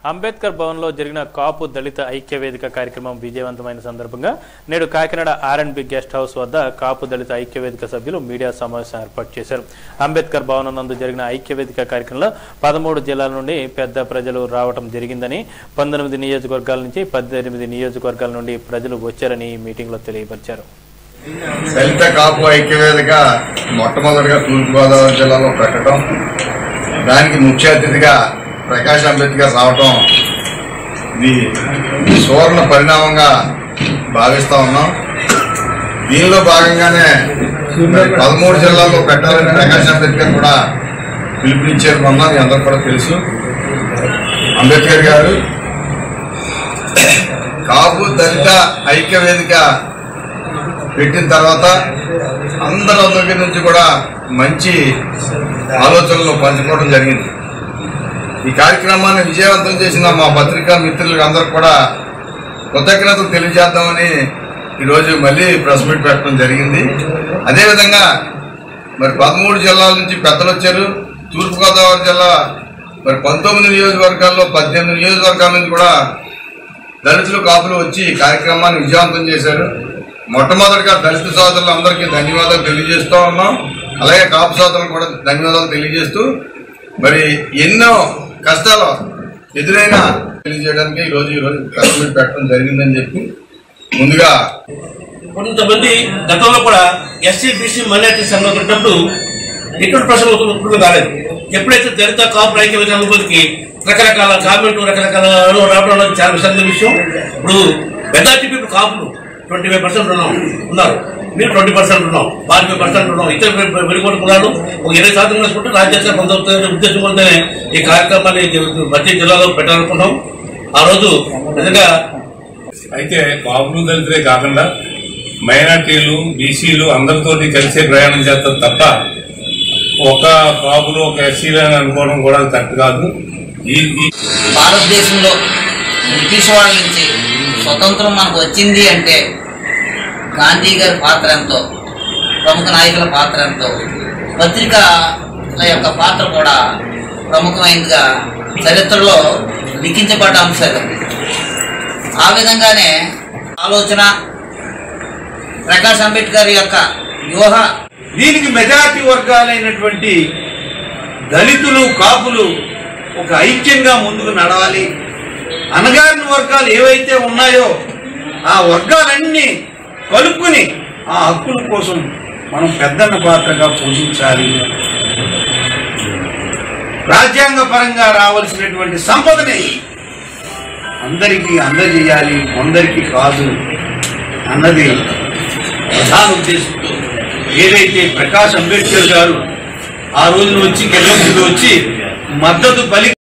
అంబేద్కర్ భవన్లో జరిగిన కాపు దళిత ఐక్య వేదిక కార్యక్రమం విజయవంతమైన సందర్భంగా నేడు కాకినాడ ఆర్ఎండ్బి గెస్ట్ హౌస్ వద్ద కాపు దళిత ఐక్య వేదిక సభ్యులు మీడియా సమావేశం ఏర్పాటు చేశారు అంబేద్కర్ భవనం నందు జరిగిన ఐక్య వేదిక కార్యక్రమంలో పదమూడు జిల్లాల నుండి పెద్ద ప్రజలు రావడం జరిగిందని పంతొమ్మిది నియోజకవర్గాల నుంచి పద్దెనిమిది నియోజకవర్గాల నుండి ప్రజలు వచ్చారని ఈ మీటింగ్లో తెలియపరిచారు దళిత కాపు ఐక్యవేదిక మొట్టమొదటిగా తూర్పుగోదావరి జిల్లాలో పెట్టడం దానికి ముఖ్య అతిథిగా ప్రకాష్ అంబేద్కర్ రావటం ఇది సువర్ణ పరిణామంగా భావిస్తా ఉన్నాం దీనిలో భాగంగానే మరి పదమూడు జిల్లాల్లో పెట్టాలని ప్రకాష్ అంబేద్కర్ కూడా పిలుపునిచ్చారు మొన్న మీ అందరూ కూడా తెలుసు అంబేద్కర్ గారు కాపు దళిత ఐక్య వేదిక పెట్టిన తర్వాత అందరి దగ్గర నుంచి కూడా మంచి ఆలోచనలు పంచుకోవడం జరిగింది ఈ కార్యక్రమాన్ని విజయవంతం చేసిన మా పత్రికా మిత్రులకు అందరూ కూడా కృతజ్ఞతలు తెలియజేద్దామని ఈరోజు మళ్ళీ ప్రెస్ మీట్ పెట్టడం జరిగింది అదేవిధంగా మరి పదమూడు జిల్లాల నుంచి పెద్దలు వచ్చారు తూర్పుగోదావరి జిల్లా మరి పంతొమ్మిది నియోజకవర్గాల్లో పద్దెనిమిది నియోజకవర్గాల నుంచి కూడా దళితులు కాపులు వచ్చి ఈ కార్యక్రమాన్ని విజయవంతం చేశారు మొట్టమొదటిగా దళిత సోదరులందరికీ ధన్యవాదాలు తెలియజేస్తూ ఉన్నాం అలాగే కాపు సోదరులు కూడా ధన్యవాదాలు తెలియజేస్తూ మరి ఎన్నో కష్టాలు ఎదురైనా తెలియజేయడానికి ఈ రోజు ఈ రోజు ప్రెస్ మీట్ పెట్టడం జరిగిందని చెప్పి ముందుగా కొంతమంది గతంలో కూడా ఎస్సీ బీసీ మైనార్టీ సంఘం పెట్టినప్పుడు ఎటువంటి ప్రశ్నలు ఉత్పత్తులు కాలేదు ఎప్పుడైతే దళిత కాపు ఐక్య అనుభూతికి రకరకాల కామెంట్లు రకరకాల రావడం అనేది చాలా విషయాల విషయం ఇప్పుడు మెజార్టీ పీపుల్ కాపులు ట్వంటీ ఫైవ్ పర్సెంట్ ఉన్నాం ఉన్నారు మీరు ట్వంటీ పర్సెంట్ ఉన్నాం ఫార్టీ ఫైవ్ పర్సెంట్ ఉన్నాం ఇతర వెలుగొట్టు కులాలు ఒక ఇరవై శాతం వేసుకుంటే రాజ్యాంగ పొందవుతున్న ఉద్దేశంతోనే ఈ కార్యక్రమాన్ని ప్రతి జిల్లాలో పెట్టాలనుకున్నాం ఆ రోజు నిజంగా అయితే కాపులు దళితులే కాకుండా మైనార్టీలు బీసీలు అందరితోటి కలిసే ప్రయాణం చేస్తారు తప్ప ఒక కాపులు ఒక ఎస్సీలు అని అనుకోవడం కూడా కరెక్ట్ కాదు ఈ ఈ భారతదేశంలో బ్రిటిష్ వాళ్ళ నుంచి స్వతంత్రం మనకు వచ్చింది అంటే గాంధీ గారి పాత్ర ఎంతో ప్రముఖ నాయకుల పాత్ర ఎంతో పత్రికల యొక్క పాత్ర కూడా ప్రముఖమైనదిగా చరిత్రలో లిఖించబడ్డ అంశాలు ఆ విధంగానే ఆలోచన ప్రకాష్ అంబేద్కర్ యొక్క వ్యూహ దీనికి మెజారిటీ వర్గాలైనటువంటి దళితులు కాపులు ఒక ఐక్యంగా ముందుకు నడవాలి అనగారిన వర్గాలు ఏవైతే ఉన్నాయో ఆ వర్గాలన్నీ కలుపుకుని ఆ హక్కుల కోసం మనం పెద్దన్న పాత్రగా పోషించాలి రాజ్యాంగ పరంగా రావాల్సినటువంటి సంపదని అందరికీ అందజేయాలి కొందరికి కాదు అన్నది ప్రధాన ఉద్దేశంతో ఏదైతే ప్రకాష్ అంబేద్కర్ గారు ఆ రోజున వచ్చి కెళ్ళ వచ్చి మద్దతు పలి